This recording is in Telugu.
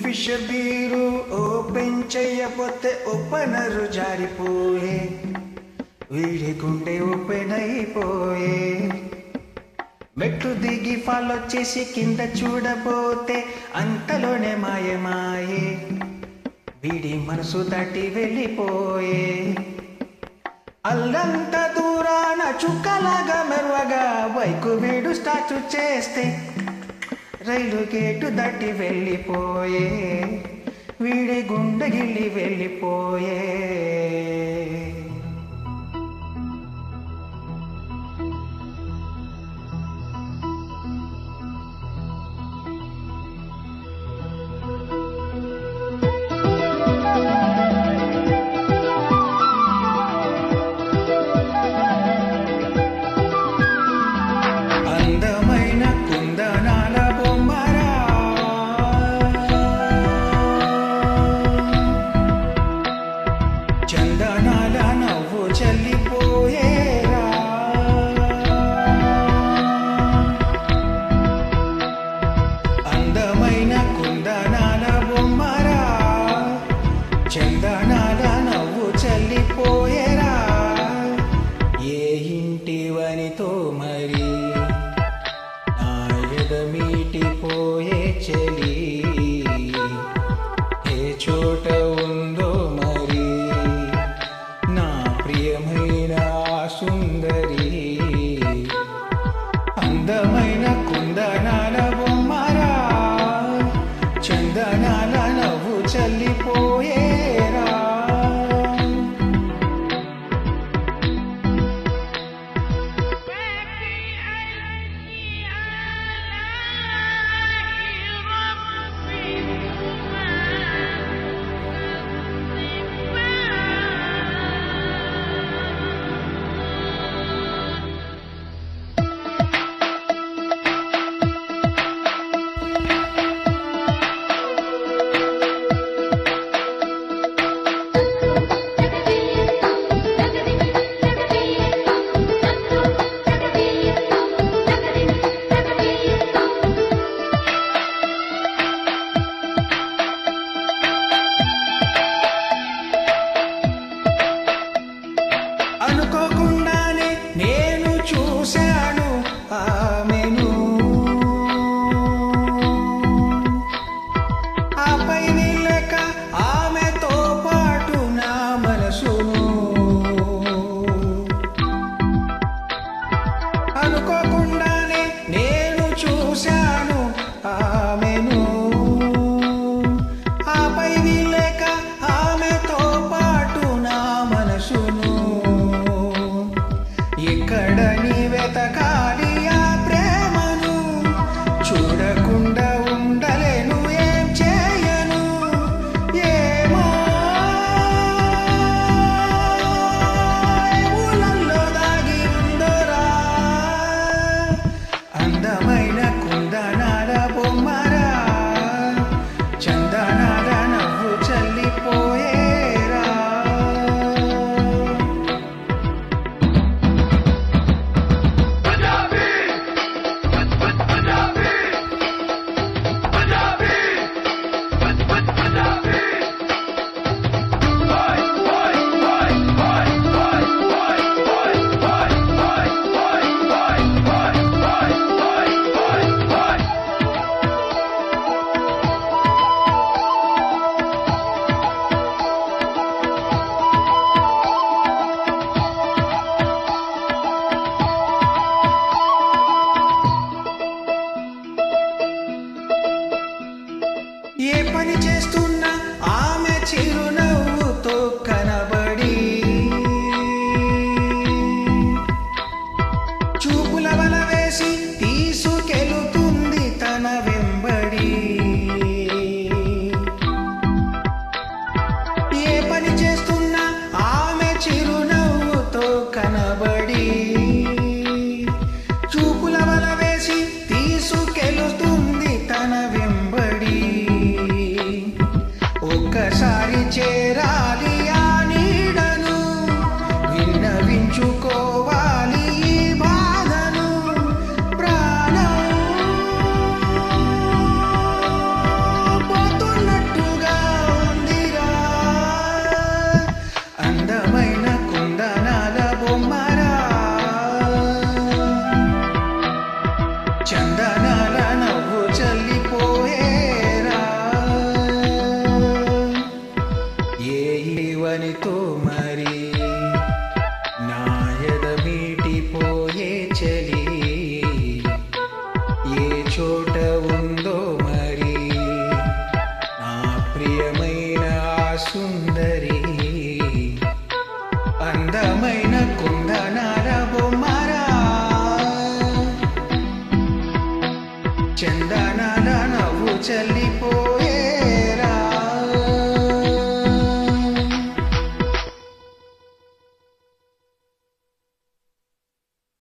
ఫిషర్ బీరు ఓపెన్ చెయ్యపోతే ఓపెనరు జారిపోయే వీడి గుండె ఓపెన్ అయిపోయే మెట్లు దిగి ఫాలో చేసి కింద చూడబోతే అంతలోనే మాయమాయే వీడి మనసు దాటి వెళ్ళిపోయే అల్లంత దూరాన చుక్కలాగా మెరువగా బైకు వీడు స్టార్ట్ చేస్తే రైలు గేటు దాటి వెళ్ళిపోయే వీడి గుండె గిల్లి వెళ్ళిపోయే అందమైన కుందనాల బొమ్మరా చందనాల నవ్వు చల్లిపోయేరా అందమైన కుందనాల బొమ్మరా చందనాల నవ్వు చల్లిపోయేరా ఏ ఇంటి వనితో మరి నా ఎదమీటిపోయే చెలి ఏ చోట ఉందో మరి నా ప్రియమైన ఆ సుందరి అందమైన కుందనాల బొమ్మరా చందనాల నవ్వు చల్లిపోయేరా అనుకోకుండానే నేను చూశాను ఆమెను ఆపై వెళ్ళక ఆమెతో పాటు నా మనసును అనుకోకుండానే నేను చూశాను ఆమెను ఆపై వెళ్ళక ఆమెతో పాటు నా మనసును ఇక్కడ నీ వెతకాలి ఆ ప్రేమను చూడకుండా ఉండలేను ఏం చేయను ఏమో ఊళ్ళల్లో దాగి ఉందోరా అందమైన కుందన